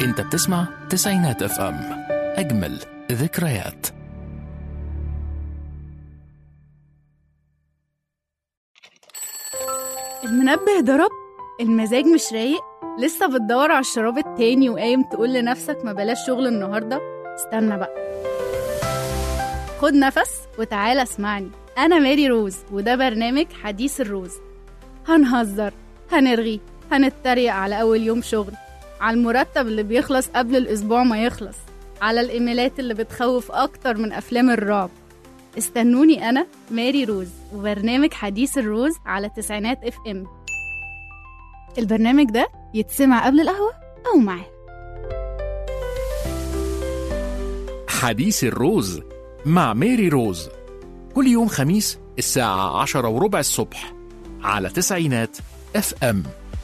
انت بتسمع تسعينات اف ام اجمل ذكريات المنبه ضرب المزاج مش رايق لسه بتدور على الشراب التاني وقايم تقول لنفسك ما بلاش شغل النهارده استنى بقى خد نفس وتعالى اسمعني انا ماري روز وده برنامج حديث الروز هنهزر هنرغي هنتريق على اول يوم شغل على المرتب اللي بيخلص قبل الاسبوع ما يخلص على الايميلات اللي بتخوف اكتر من افلام الرعب استنوني انا ماري روز وبرنامج حديث الروز على تسعينات اف ام البرنامج ده يتسمع قبل القهوه او معاه حديث الروز مع ميري روز كل يوم خميس الساعة عشرة وربع الصبح على تسعينات اف ام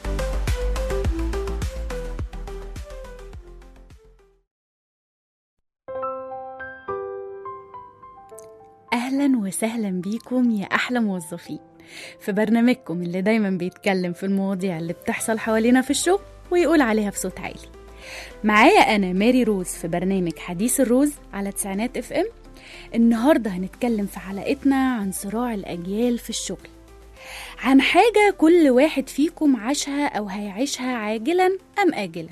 اهلا وسهلا بيكم يا احلى موظفين في برنامجكم اللي دايما بيتكلم في المواضيع اللي بتحصل حوالينا في الشغل ويقول عليها بصوت عالي معايا انا ماري روز في برنامج حديث الروز على تسعينات اف ام النهارده هنتكلم في حلقتنا عن صراع الاجيال في الشغل عن حاجه كل واحد فيكم عاشها او هيعيشها عاجلا ام اجلا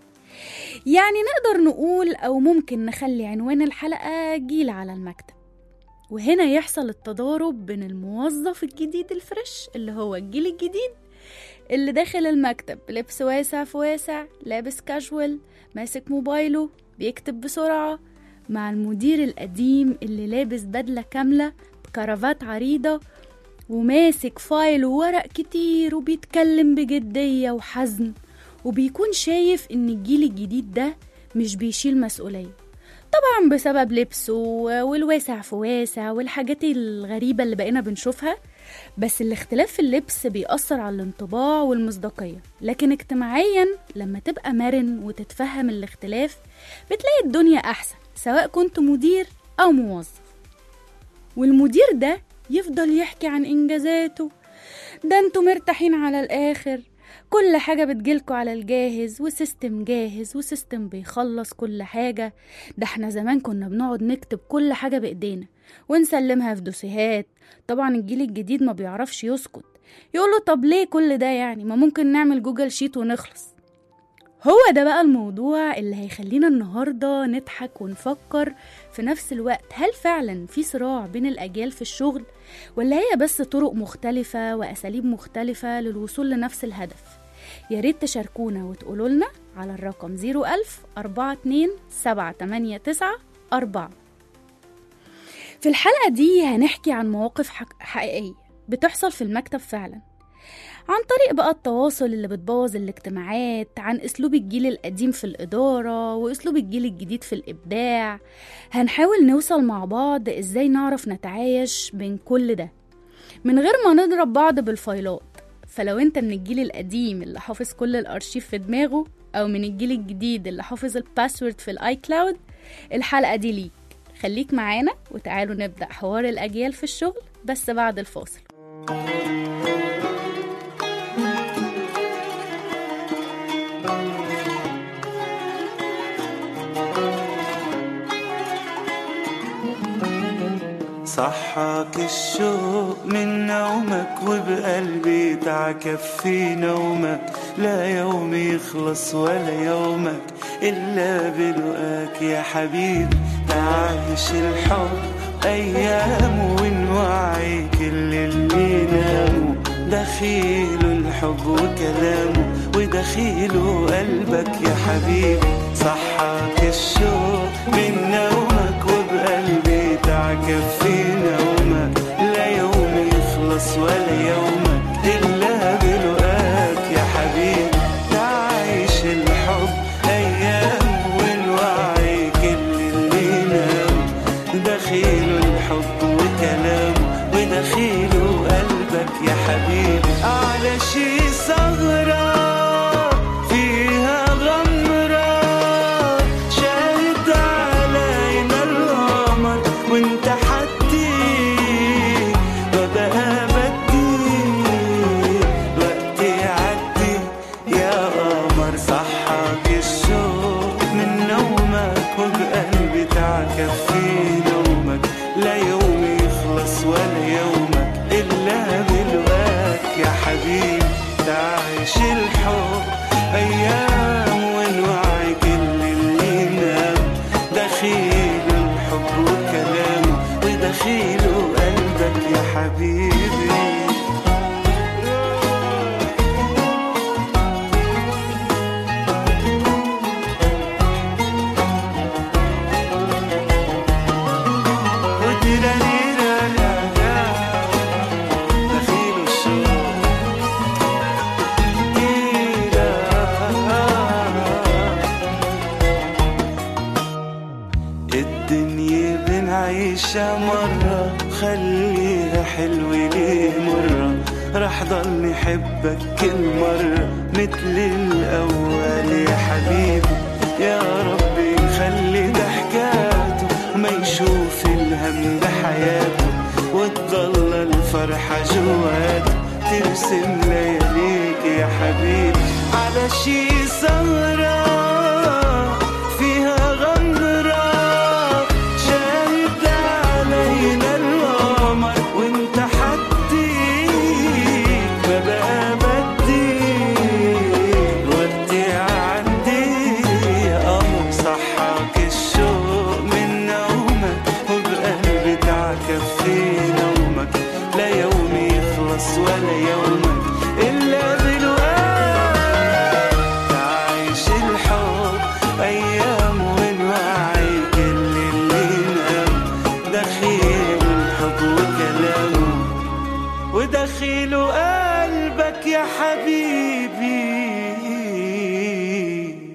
يعني نقدر نقول او ممكن نخلي عنوان الحلقه جيل على المكتب وهنا يحصل التضارب بين الموظف الجديد الفريش اللي هو الجيل الجديد اللي داخل المكتب لبس واسع في واسع لابس كاجوال ماسك موبايله بيكتب بسرعة مع المدير القديم اللي لابس بدلة كاملة بكرافات عريضة وماسك فايل وورق كتير وبيتكلم بجدية وحزم وبيكون شايف ان الجيل الجديد ده مش بيشيل مسؤولية طبعا بسبب لبسه والواسع في واسع والحاجات الغريبة اللي بقينا بنشوفها بس الاختلاف في اللبس بيأثر على الانطباع والمصداقية لكن اجتماعيا لما تبقى مرن وتتفهم الاختلاف بتلاقي الدنيا أحسن سواء كنت مدير أو موظف والمدير ده يفضل يحكي عن إنجازاته ده انتوا مرتاحين على الآخر كل حاجة بتجيلكوا على الجاهز وسيستم جاهز وسيستم بيخلص كل حاجة ده احنا زمان كنا بنقعد نكتب كل حاجة بإيدينا ونسلمها في دوسيهات طبعا الجيل الجديد ما بيعرفش يسكت يقوله طب ليه كل ده يعني ما ممكن نعمل جوجل شيت ونخلص هو ده بقى الموضوع اللي هيخلينا النهاردة نضحك ونفكر في نفس الوقت هل فعلا في صراع بين الأجيال في الشغل ولا هي بس طرق مختلفة وأساليب مختلفة للوصول لنفس الهدف يا ريت تشاركونا وتقولوا لنا على الرقم 01000 42 789 4 في الحلقة دي هنحكي عن مواقف حق- حقيقية بتحصل في المكتب فعلا عن طريق بقى التواصل اللي بتبوظ الاجتماعات عن اسلوب الجيل القديم في الاداره واسلوب الجيل الجديد في الابداع هنحاول نوصل مع بعض ازاي نعرف نتعايش بين كل ده من غير ما نضرب بعض بالفايلات فلو انت من الجيل القديم اللي حافظ كل الارشيف في دماغه او من الجيل الجديد اللي حافظ الباسورد في الاي كلاود الحلقه دي ليك خليك معانا وتعالوا نبدا حوار الاجيال في الشغل بس بعد الفاصل صحاك الشوق من نومك وبقلبي تعكف في نومك لا يوم يخلص ولا يومك إلا بلقاك يا حبيبي تعيش الحب أيام ونوعي كل اللي ناموا دخيله الحب وكلامه ودخيله قلبك يا حبيبي صحاك الشوق من نومك وبقلبي تعكف في نومك لا يوم يخلص ولا يومك إلا بلقاك يا حبيبي تعيش الحب أيام والوعي كل اللي نام دخيله الحب وكلامه ودخيله قلبك يا حبيبي على شي ثغرة فيها غمرة شاهد علينا القمر وانت حدي ببقى بدي تعيش الحب أيام ونوعي كل اللي نام دخيل الحب وكلامه ودخيله قلبك يا حبيبي وديراريرارالا، دخيل الشوق ديرا. الدنيا بنعيشها مرة خليها حلوة ليه مرة رح ضل نحبك كل مرة مثل الأول يا حبيبي يا ربي خلي ضحكاته ما يشوف الهم بحياته وتضل الفرحة جواته ترسم لياليك يا حبيبي على شي سهرة فيها غمرة شد علينا القمر وانت حديك ما بقى بديك وقتي عدي قمر صحاك الشوق من نومك وبقلبي تعكف في نومك لا يوم يخلص ولا يومك إلا بالوقت تعيش الحب أيام ونوعي كل اللي نام دخيل الحب وكلامه ودخيله قلبك يا حبيبي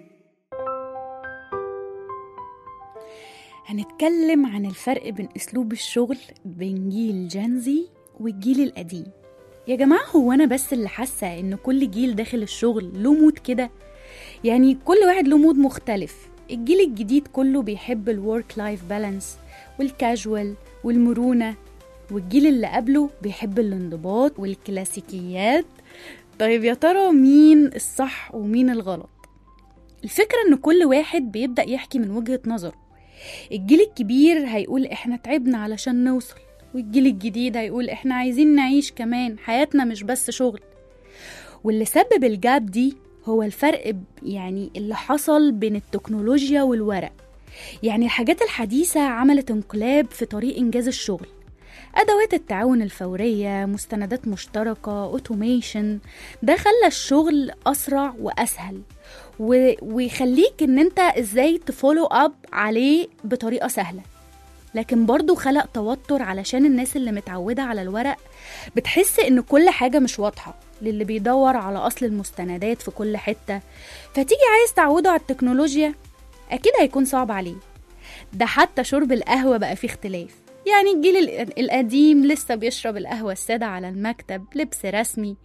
هنتكلم عن الفرق بين أسلوب الشغل بين جيل جنزي والجيل القديم يا جماعة هو أنا بس اللي حاسة إن كل جيل داخل الشغل له مود كده يعني كل واحد له مود مختلف الجيل الجديد كله بيحب الورك لايف بالانس والكاجوال والمرونة والجيل اللي قبله بيحب الانضباط والكلاسيكيات طيب يا ترى مين الصح ومين الغلط الفكرة إن كل واحد بيبدأ يحكي من وجهة نظره الجيل الكبير هيقول احنا تعبنا علشان نوصل والجيل الجديد هيقول احنا عايزين نعيش كمان حياتنا مش بس شغل واللي سبب الجاب دي هو الفرق ب- يعني اللي حصل بين التكنولوجيا والورق يعني الحاجات الحديثة عملت انقلاب في طريق إنجاز الشغل أدوات التعاون الفورية مستندات مشتركة أوتوميشن ده خلى الشغل أسرع وأسهل و... ويخليك إن أنت إزاي تفولو أب عليه بطريقة سهلة لكن برضه خلق توتر علشان الناس اللي متعودة على الورق بتحس إن كل حاجة مش واضحة للي بيدور على أصل المستندات في كل حتة فتيجي عايز تعوده على التكنولوجيا أكيد هيكون صعب عليه ده حتى شرب القهوة بقى فيه اختلاف يعني الجيل ال- القديم لسه بيشرب القهوة السادة على المكتب لبس رسمي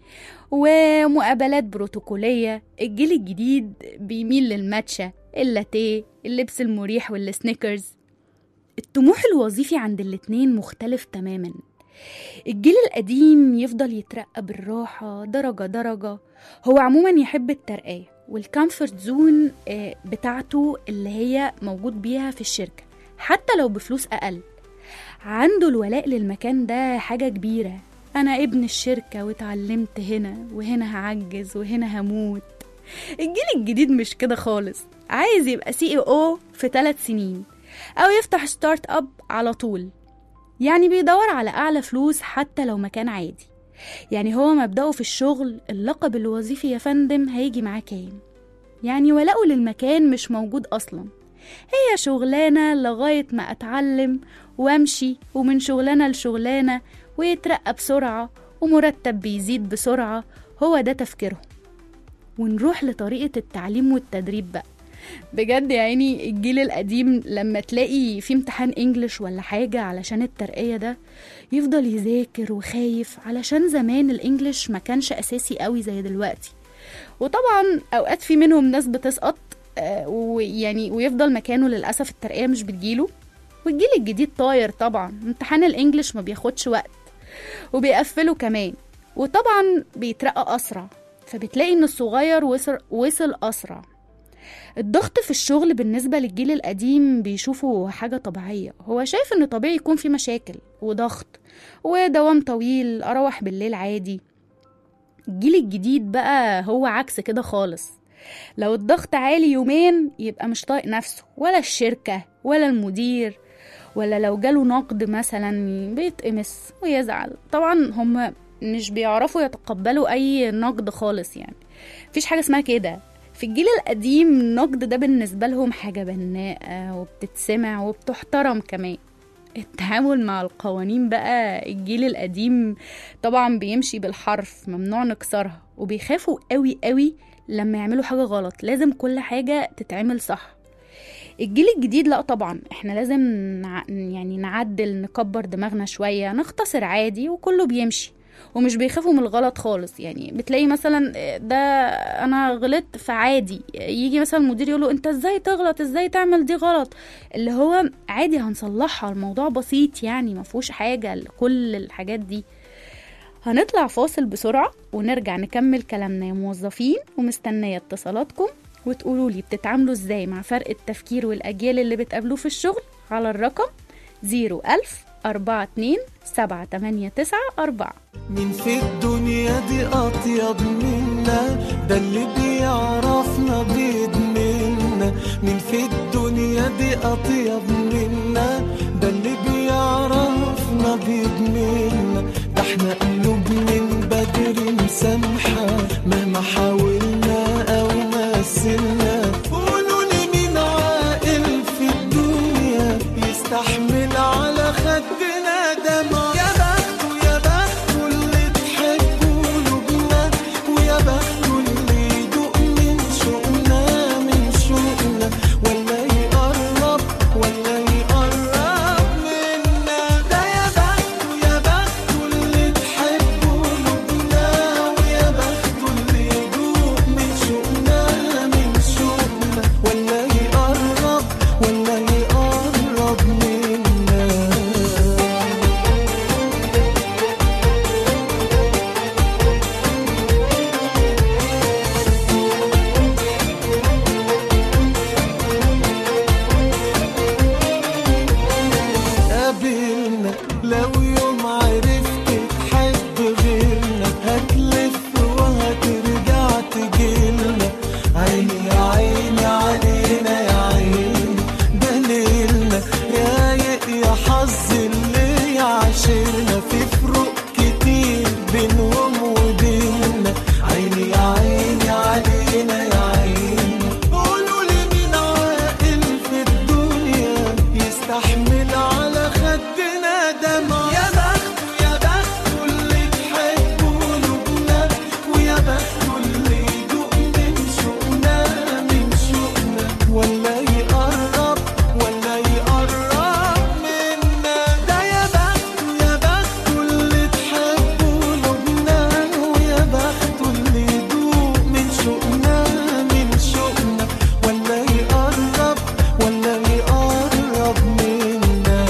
ومقابلات بروتوكولية الجيل الجديد بيميل للماتشا اللاتيه اللبس المريح والسنيكرز الطموح الوظيفي عند الاتنين مختلف تماما الجيل القديم يفضل يترقى بالراحة درجة درجة هو عموما يحب الترقية والكامفورت زون آه، بتاعته اللي هي موجود بيها في الشركة حتى لو بفلوس أقل عنده الولاء للمكان ده حاجة كبيرة أنا ابن الشركة واتعلمت هنا وهنا هعجز وهنا هموت الجيل الجديد مش كده خالص عايز يبقى سي او في ثلاث سنين أو يفتح ستارت أب على طول يعني بيدور على أعلى فلوس حتى لو مكان عادي يعني هو مبدأه في الشغل اللقب الوظيفي يا فندم هيجي معاه كام يعني ولاؤه للمكان مش موجود أصلا هي شغلانة لغاية ما أتعلم وأمشي ومن شغلانة لشغلانة ويترقى بسرعة ومرتب بيزيد بسرعة هو ده تفكيرهم ونروح لطريقة التعليم والتدريب بقى بجد يا عيني الجيل القديم لما تلاقي في امتحان انجليش ولا حاجة علشان الترقية ده يفضل يذاكر وخايف علشان زمان الانجليش ما كانش اساسي قوي زي دلوقتي وطبعا اوقات في منهم ناس بتسقط آه، ويعني ويفضل مكانه للاسف الترقية مش بتجيله والجيل الجديد طاير طبعا امتحان الانجليش ما بياخدش وقت وبيقفله كمان وطبعا بيترقى اسرع فبتلاقي ان الصغير وصل, وصل اسرع الضغط في الشغل بالنسبة للجيل القديم بيشوفه حاجة طبيعية هو شايف ان طبيعي يكون في مشاكل وضغط ودوام طويل اروح بالليل عادي الجيل الجديد بقى هو عكس كده خالص لو الضغط عالي يومين يبقى مش طايق نفسه ولا الشركة ولا المدير ولا لو جاله نقد مثلا بيتقمص ويزعل طبعا هم مش بيعرفوا يتقبلوا اي نقد خالص يعني مفيش حاجة اسمها كده في الجيل القديم النقد ده بالنسبة لهم حاجة بناءة وبتتسمع وبتحترم كمان التعامل مع القوانين بقى الجيل القديم طبعا بيمشي بالحرف ممنوع نكسرها وبيخافوا قوي قوي لما يعملوا حاجة غلط لازم كل حاجة تتعمل صح الجيل الجديد لا طبعا احنا لازم نع... يعني نعدل نكبر دماغنا شوية نختصر عادي وكله بيمشي ومش بيخافوا من الغلط خالص يعني بتلاقي مثلا ده انا غلطت فعادي يجي مثلا المدير يقوله انت ازاي تغلط ازاي تعمل دي غلط اللي هو عادي هنصلحها الموضوع بسيط يعني ما فيهوش حاجه كل الحاجات دي هنطلع فاصل بسرعه ونرجع نكمل كلامنا يا موظفين ومستنيه اتصالاتكم وتقولوا لي بتتعاملوا ازاي مع فرق التفكير والاجيال اللي بتقابلوه في الشغل على الرقم 01000 42 789 4 مين في الدنيا دي أطيب منا ده اللي بيعرفنا بيدمنا مين في الدنيا دي أطيب منا ده اللي بيعرفنا بيدمنا ده احنا قلوب من بدري مسامحة مهما حاولنا أو مثلنا قولوا لي مين عاقل في الدنيا يستحمل على خدنا دمع يا بخته يا بخته اللي تحب قلوبنا ويا بخته اللي يدوق من شوقنا من شوقنا ولا يقرب ولا يقرب منا ده يا بخته يا بخته اللي تحب قلوبنا ويا بخته اللي يدوق من شوقنا من شوقنا ولا يقرب ولا يقرب منا قابلنا لو يوم عرفت تحب غيرنا هتلف وهترجع تجيلنا عيني يا عيني علينا يا عيني دليلنا رايق يا حظ اللي يعاشرنا في فروق كتير بينهم وبيننا عيني يا عيني علينا يا عيني قولوا لي مين عاقل في الدنيا يستحمل على خدنا دمع يا بخته يا بخته اللي تحب قلوبنا ويا بخته اللي يدوق من شوقنا من شوقنا ولا يقرب ولا يقرب منا ده يا بخته يا بخته اللي تحب قلوبنا ويا بخته اللي يدوق من شوقنا من شوقنا ولا يقرب ولا يقرب منا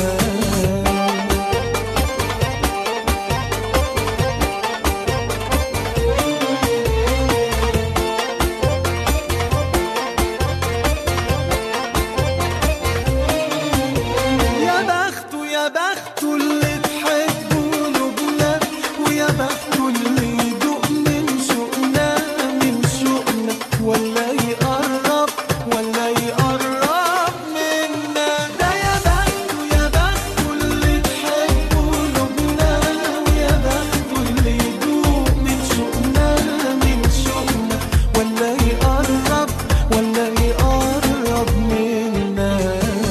يا بخته يا بخته اللي تحب قلوبنا ويا بخته اللي يدوق من شوقنا من شوقنا ولا يقرب ولا يقرب منا ده يا بخته يا بخته اللي تحب قلوبنا ويا بخته اللي يدوق من شوقنا من شوقنا ولا يقرب ولا يقرب منا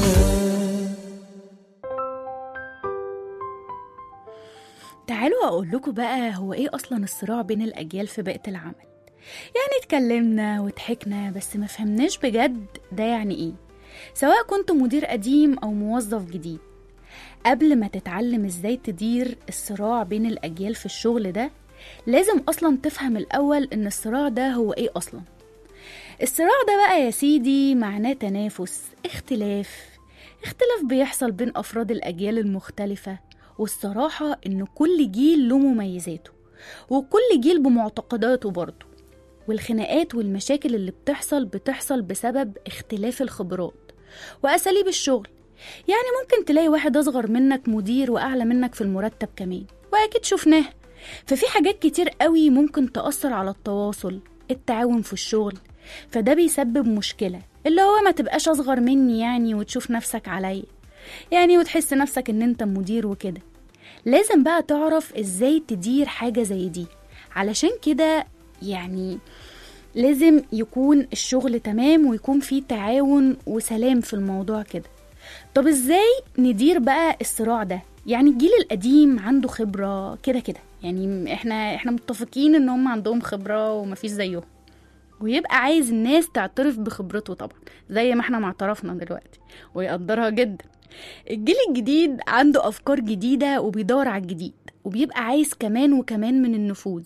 تعالوا أقول لكم بقى هو إيه أصلا الصراع بين الأجيال في بيئة العمل يعني اتكلمنا وضحكنا بس ما فهمناش بجد ده يعني إيه سواء كنت مدير قديم أو موظف جديد قبل ما تتعلم إزاي تدير الصراع بين الأجيال في الشغل ده لازم أصلا تفهم الأول إن الصراع ده هو إيه أصلا الصراع ده بقى يا سيدي معناه تنافس اختلاف اختلاف بيحصل بين أفراد الأجيال المختلفة والصراحة إن كل جيل له مميزاته وكل جيل بمعتقداته برضه والخناقات والمشاكل اللي بتحصل بتحصل بسبب اختلاف الخبرات وأساليب الشغل يعني ممكن تلاقي واحد أصغر منك مدير وأعلى منك في المرتب كمان وأكيد شفناه ففي حاجات كتير قوي ممكن تأثر على التواصل التعاون في الشغل فده بيسبب مشكلة اللي هو ما تبقاش أصغر مني يعني وتشوف نفسك عليا يعني وتحس نفسك إن أنت مدير وكده لازم بقى تعرف إزاي تدير حاجة زي دي علشان كده يعني لازم يكون الشغل تمام ويكون فيه تعاون وسلام في الموضوع كده طب ازاي ندير بقى الصراع ده يعني الجيل القديم عنده خبرة كده كده يعني احنا احنا متفقين ان هم عندهم خبرة ومفيش زيهم ويبقى عايز الناس تعترف بخبرته طبعا زي ما احنا ما اعترفنا دلوقتي ويقدرها جدا الجيل الجديد عنده افكار جديدة وبيدور على الجديد وبيبقى عايز كمان وكمان من النفوذ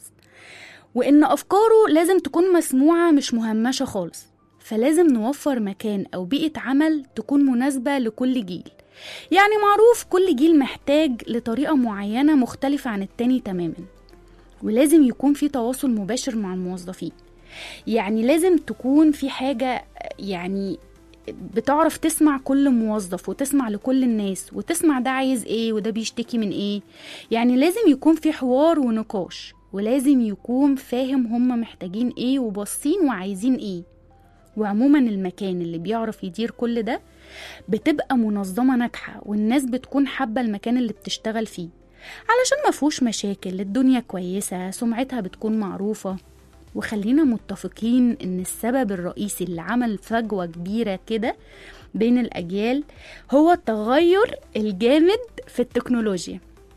وإن أفكاره لازم تكون مسموعة مش مهمشة خالص فلازم نوفر مكان أو بيئة عمل تكون مناسبة لكل جيل يعني معروف كل جيل محتاج لطريقة معينة مختلفة عن التاني تماما ولازم يكون في تواصل مباشر مع الموظفين يعني لازم تكون في حاجة يعني بتعرف تسمع كل موظف وتسمع لكل الناس وتسمع ده عايز ايه وده بيشتكي من ايه يعني لازم يكون في حوار ونقاش ولازم يكون فاهم هما محتاجين ايه وباصين وعايزين ايه وعموما المكان اللي بيعرف يدير كل ده بتبقى منظمة ناجحة والناس بتكون حابة المكان اللي بتشتغل فيه علشان ما فيهوش مشاكل الدنيا كويسة سمعتها بتكون معروفة وخلينا متفقين ان السبب الرئيسي اللي عمل فجوة كبيرة كده بين الأجيال هو التغير الجامد في التكنولوجيا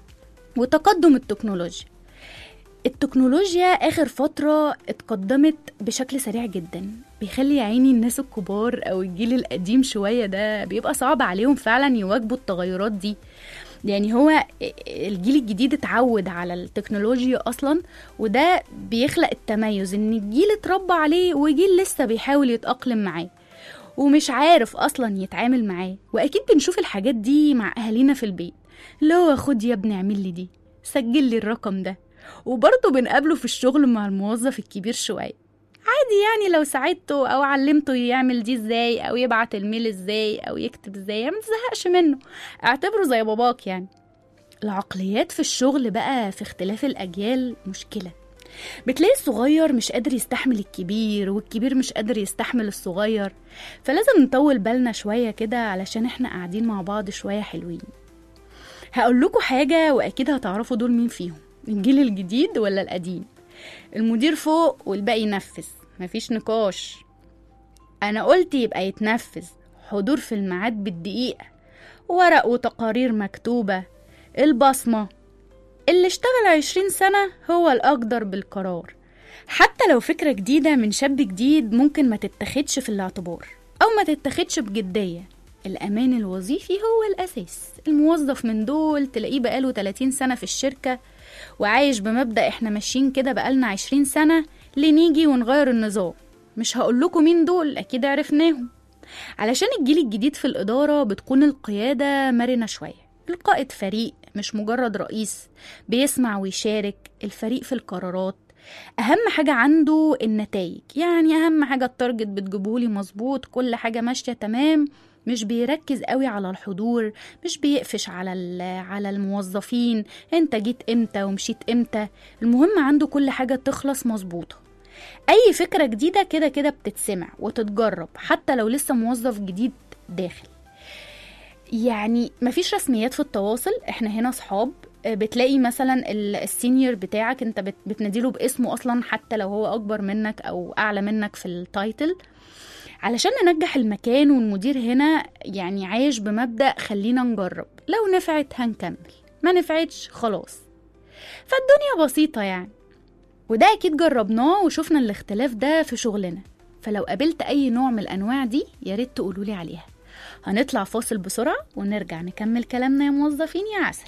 وتقدم التكنولوجيا التكنولوجيا آخر فترة اتقدمت بشكل سريع جدا بيخلي عيني الناس الكبار أو الجيل القديم شوية ده بيبقى صعب عليهم فعلا يواجبوا التغيرات دي يعني هو الجيل الجديد اتعود على التكنولوجيا أصلا وده بيخلق التميز إن الجيل اتربى عليه وجيل لسه بيحاول يتأقلم معاه ومش عارف أصلا يتعامل معاه وأكيد بنشوف الحاجات دي مع أهالينا في البيت اللي هو خد يا ابني اعمل لي دي سجل لي الرقم ده وبرضه بنقابله في الشغل مع الموظف الكبير شوية عادي يعني لو ساعدته او علمته يعمل دي ازاي او يبعت الميل ازاي او يكتب ازاي ما تزهقش منه اعتبره زي باباك يعني العقليات في الشغل بقى في اختلاف الاجيال مشكله بتلاقي الصغير مش قادر يستحمل الكبير والكبير مش قادر يستحمل الصغير فلازم نطول بالنا شويه كده علشان احنا قاعدين مع بعض شويه حلوين هقول لكم حاجه واكيد هتعرفوا دول مين فيهم الجيل الجديد ولا القديم المدير فوق والباقي ينفذ مفيش نقاش انا قلت يبقى يتنفذ حضور في الميعاد بالدقيقة ورق وتقارير مكتوبة البصمة اللي اشتغل عشرين سنة هو الأقدر بالقرار حتى لو فكرة جديدة من شاب جديد ممكن ما تتخدش في الاعتبار أو ما تتخدش بجدية الأمان الوظيفي هو الأساس الموظف من دول تلاقيه بقاله 30 سنة في الشركة وعايش بمبدأ احنا ماشيين كده بقالنا عشرين سنة ليه نيجي ونغير النظام مش هقول لكم مين دول أكيد عرفناهم علشان الجيل الجديد في الإدارة بتكون القيادة مرنة شوية القائد فريق مش مجرد رئيس بيسمع ويشارك الفريق في القرارات أهم حاجة عنده النتائج يعني أهم حاجة التارجت بتجيبهولي مظبوط كل حاجة ماشية تمام مش بيركز قوي على الحضور مش بيقفش على على الموظفين انت جيت امتى ومشيت امتى المهم عنده كل حاجة تخلص مظبوطة اي فكرة جديدة كده كده بتتسمع وتتجرب حتى لو لسه موظف جديد داخل يعني مفيش رسميات في التواصل احنا هنا صحاب بتلاقي مثلا السينيور بتاعك انت بتناديله باسمه اصلا حتى لو هو اكبر منك او اعلى منك في التايتل علشان ننجح المكان والمدير هنا يعني عايش بمبدأ خلينا نجرب لو نفعت هنكمل ما نفعتش خلاص فالدنيا بسيطة يعني وده أكيد جربناه وشفنا الاختلاف ده في شغلنا فلو قابلت أي نوع من الأنواع دي ياريت تقولولي عليها هنطلع فاصل بسرعة ونرجع نكمل كلامنا يا موظفين يا عسل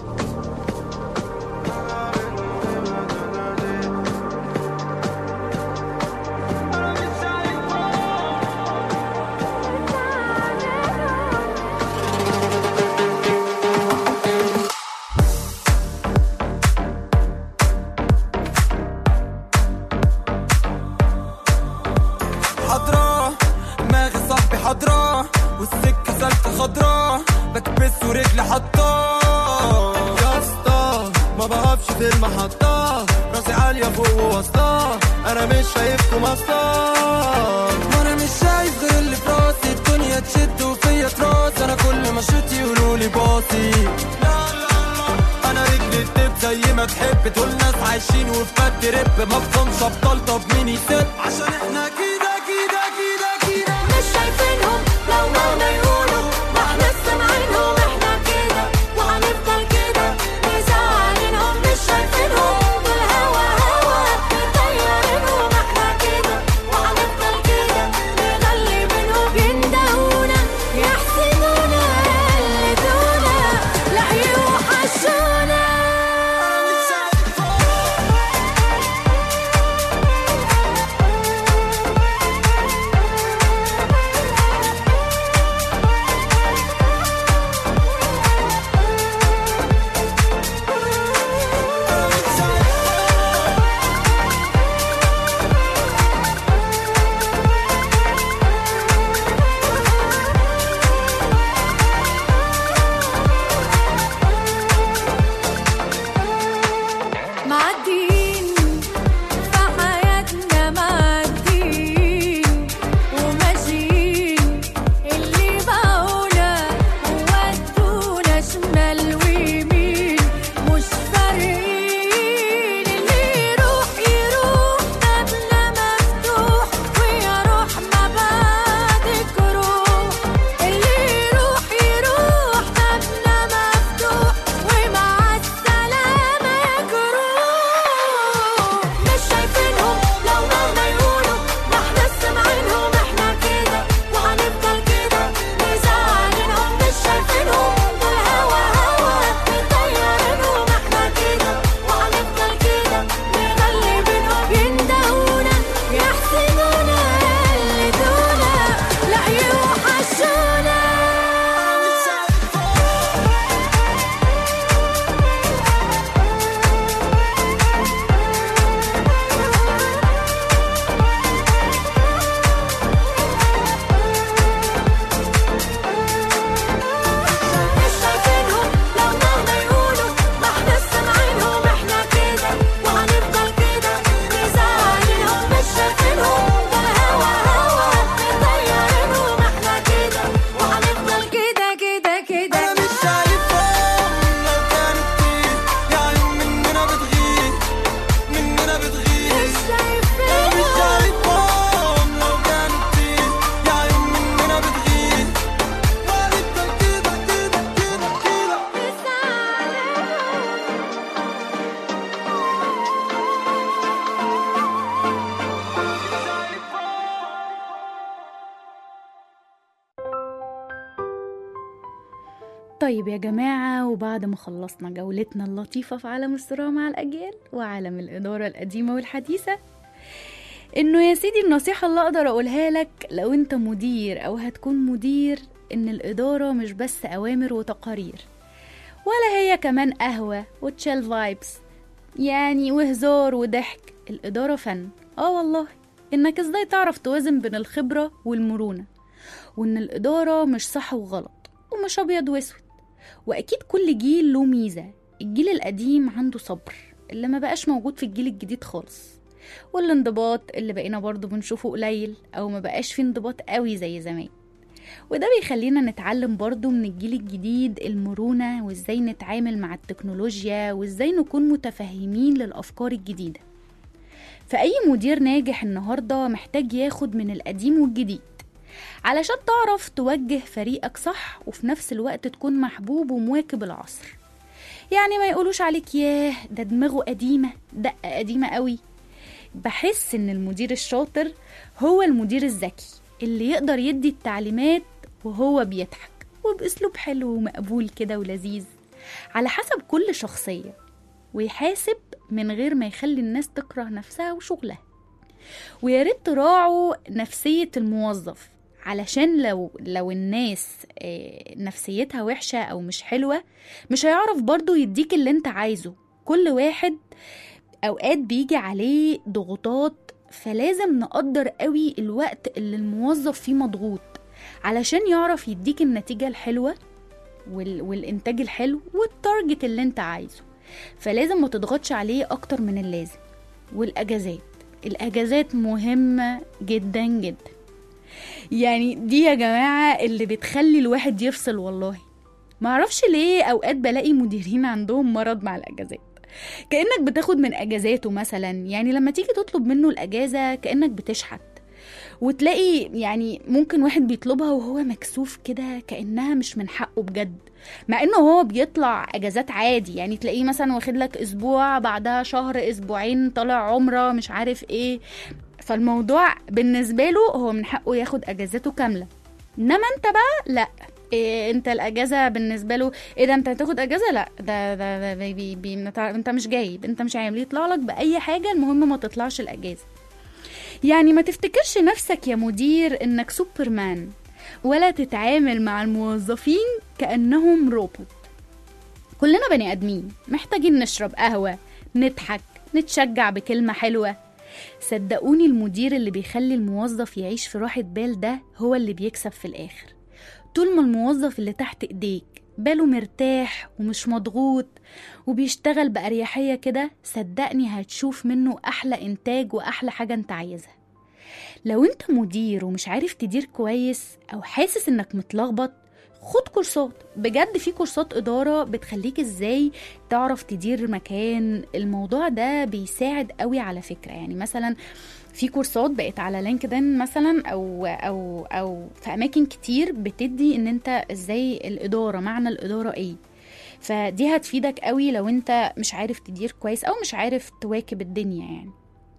حضرة دماغي صاحبي حضرة والسكة سالكة خضرة بكبس ورجلي حطاه يا اسطى ما بقفش في المحطة راسي عالية فوق ووسطة انا مش شايفكم اصلا وانا مش شايف غير اللي في راسي الدنيا تشد وفيا تراس انا كل ما شوت يقولوا لي باصي لا لا لا انا رجلي تدب زي ما تحب دول ناس عايشين وفي بد رب ما بفهمش ابطال طب مين يسب عشان احنا كده كده كده كده مش شايفينهم لو مهما يقولوا ما احنا سامعينهم احنا كده وهنفضل كده مزعلينهم مش شايفينهم والهوا هوا مطيرينهم احنا كده وهنفضل كده نغلي بينهم يندهونا يحسدونا يقلدونا لا يوحشونا معديين في حياتنا معديين وماشيين اللي باعونا ودونا شمال ويمين مش فارقين اللي يروح يروح بابنا مفتوح ويا روح ما بعدك روح اللي يروح يروح بابنا مفتوح ومع السلامة يجروح مش شايفينهم لو مهما يقولوا ما احنا سامعينهم احنا كده وهنفضل كده مزعلينهم مش شايفينهم والهوا هوا مطيرينهم احنا كده وهنفضل كده نغلي بينهم يندهونا يحسدونا يقلدونا لا يوحشونا مش شايفينهم لو مهما يقولوا ما احنا سامعينهم احنا كده وهنفضل كده مزعلينهم مش شايفينهم والهوا هوا مطيرينهم احنا كده وهنفضل كده كده كده انا مش شايفهم لو كانوا كتير يا عيون مننا بتغير مننا بتغير مش انا مش شايفينهم شايفهم لو كانوا كتير يا عيون مننا بتغير وهنفضل كده كده كده كده مزعلينهم طيب يا جماعة وبعد ما خلصنا جولتنا اللطيفة في عالم الصراع مع الأجيال وعالم الإدارة القديمة والحديثة إنه يا سيدي النصيحة اللي أقدر أقولها لك لو أنت مدير أو هتكون مدير إن الإدارة مش بس أوامر وتقارير ولا هي كمان قهوة وتشيل فايبس يعني وهزار وضحك الإدارة فن آه والله إنك إزاي تعرف توازن بين الخبرة والمرونة وإن الإدارة مش صح وغلط ومش أبيض وأسود وأكيد كل جيل له ميزة الجيل القديم عنده صبر اللي ما بقاش موجود في الجيل الجديد خالص والانضباط اللي بقينا برضو بنشوفه قليل أو ما بقاش فيه انضباط قوي زي زمان وده بيخلينا نتعلم برضو من الجيل الجديد المرونة وازاي نتعامل مع التكنولوجيا وازاي نكون متفهمين للأفكار الجديدة فأي مدير ناجح النهاردة محتاج ياخد من القديم والجديد علشان تعرف توجه فريقك صح وفي نفس الوقت تكون محبوب ومواكب العصر يعني ما يقولوش عليك ياه ده دماغه قديمة دقة قديمة قوي بحس ان المدير الشاطر هو المدير الذكي اللي يقدر يدي التعليمات وهو بيضحك وبأسلوب حلو ومقبول كده ولذيذ على حسب كل شخصية ويحاسب من غير ما يخلي الناس تكره نفسها وشغلها ويا ريت تراعوا نفسية الموظف علشان لو لو الناس آه، نفسيتها وحشة أو مش حلوة مش هيعرف برضو يديك اللي انت عايزه كل واحد أوقات بيجي عليه ضغوطات فلازم نقدر قوي الوقت اللي الموظف فيه مضغوط علشان يعرف يديك النتيجة الحلوة وال... والإنتاج الحلو والتارجت اللي انت عايزه فلازم ما تضغطش عليه اكتر من اللازم والاجازات الاجازات مهمه جدا جدا يعني دي يا جماعه اللي بتخلي الواحد يفصل والله معرفش ليه اوقات بلاقي مديرين عندهم مرض مع الاجازات كانك بتاخد من اجازاته مثلا يعني لما تيجي تطلب منه الاجازه كانك بتشحت وتلاقي يعني ممكن واحد بيطلبها وهو مكسوف كده كانها مش من حقه بجد مع انه هو بيطلع اجازات عادي يعني تلاقيه مثلا واخد لك اسبوع بعدها شهر اسبوعين طالع عمره مش عارف ايه فالموضوع بالنسبه له هو من حقه ياخد اجازته كامله انما انت بقى لا إيه انت الاجازه بالنسبه له ايه ده انت هتاخد اجازه لا ده ده, ده بي بي بي انت مش جايب انت مش عامل يطلع لك باي حاجه المهم ما تطلعش الاجازه يعني ما تفتكرش نفسك يا مدير انك سوبرمان ولا تتعامل مع الموظفين كانهم روبوت كلنا بني ادمين محتاجين نشرب قهوه نضحك نتشجع بكلمه حلوه صدقوني المدير اللي بيخلي الموظف يعيش في راحه بال ده هو اللي بيكسب في الاخر طول ما الموظف اللي تحت ايديك باله مرتاح ومش مضغوط وبيشتغل بأريحية كده صدقني هتشوف منه أحلى إنتاج وأحلى حاجة أنت عايزها لو أنت مدير ومش عارف تدير كويس أو حاسس إنك متلخبط خد كورسات بجد في كورسات إدارة بتخليك إزاي تعرف تدير مكان الموضوع ده بيساعد قوي على فكرة يعني مثلا في كورسات بقت على لينكدين مثلا او او او في اماكن كتير بتدي ان انت ازاي الاداره معنى الاداره ايه فدي هتفيدك قوي لو انت مش عارف تدير كويس او مش عارف تواكب الدنيا يعني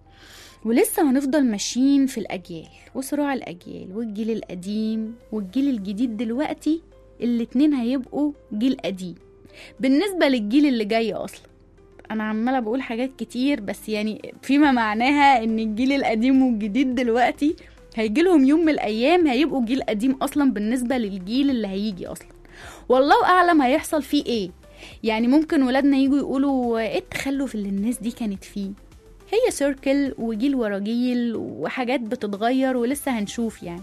ولسه هنفضل ماشيين في الأجيال وصراع الأجيال والجيل القديم والجيل الجديد دلوقتي الاتنين هيبقوا جيل قديم بالنسبة للجيل اللي جاي أصلا أنا عمالة بقول حاجات كتير بس يعني فيما معناها إن الجيل القديم والجديد دلوقتي هيجيلهم يوم من الأيام هيبقوا جيل قديم أصلا بالنسبة للجيل اللي هيجي أصلا والله أعلم هيحصل فيه إيه يعني ممكن ولادنا يجوا يقولوا ايه التخلف اللي الناس دي كانت فيه هي سيركل وجيل ورا جيل وحاجات بتتغير ولسه هنشوف يعني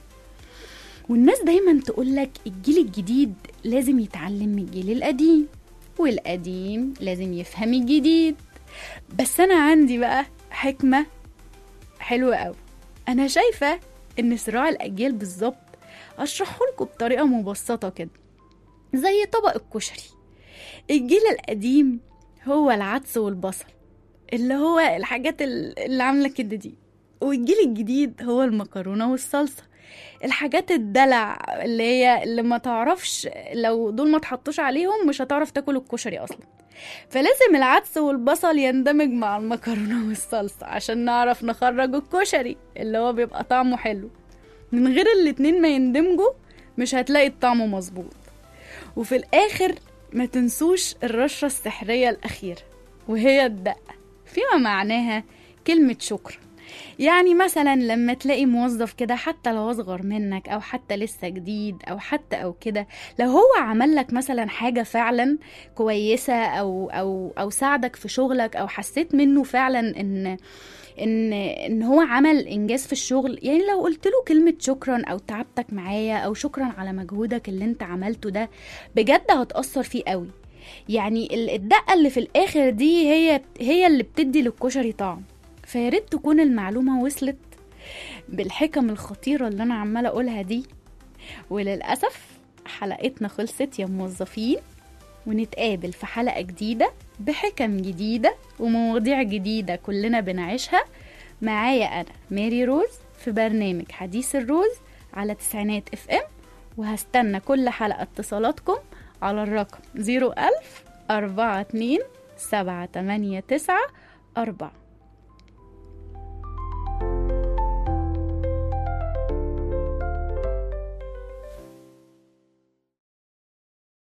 والناس دايما تقولك الجيل الجديد لازم يتعلم من الجيل القديم والقديم لازم يفهم الجديد بس انا عندي بقى حكمة حلوة قوي انا شايفة ان صراع الاجيال بالظبط اشرحه لكم بطريقة مبسطة كده زي طبق الكشري الجيل القديم هو العدس والبصل اللي هو الحاجات ال- اللي عاملة كده دي والجيل الجديد هو المكرونة والصلصة الحاجات الدلع اللي هي اللي ما تعرفش لو دول ما تحطوش عليهم مش هتعرف تاكل الكشري اصلا فلازم العدس والبصل يندمج مع المكرونة والصلصة عشان نعرف نخرج الكشري اللي هو بيبقى طعمه حلو من غير الاتنين ما يندمجوا مش هتلاقي الطعم مظبوط وفي الآخر ما تنسوش الرشة السحرية الأخيرة وهي الدقة فيما معناها كلمة شكر يعني مثلا لما تلاقي موظف كده حتى لو أصغر منك أو حتى لسه جديد أو حتى أو كده لو هو عمل لك مثلا حاجة فعلا كويسة أو أو أو ساعدك في شغلك أو حسيت منه فعلا إن ان ان هو عمل انجاز في الشغل يعني لو قلت له كلمه شكرا او تعبتك معايا او شكرا على مجهودك اللي انت عملته ده بجد هتاثر فيه قوي يعني ال- الدقه اللي في الاخر دي هي هي اللي بتدي للكشري طعم فياريت تكون المعلومه وصلت بالحكم الخطيره اللي انا عماله اقولها دي وللاسف حلقتنا خلصت يا موظفين ونتقابل في حلقة جديدة بحكم جديدة ومواضيع جديدة كلنا بنعيشها معايا أنا ماري روز في برنامج حديث الروز على تسعينات اف ام وهستنى كل حلقة اتصالاتكم على الرقم 01000 42 789 4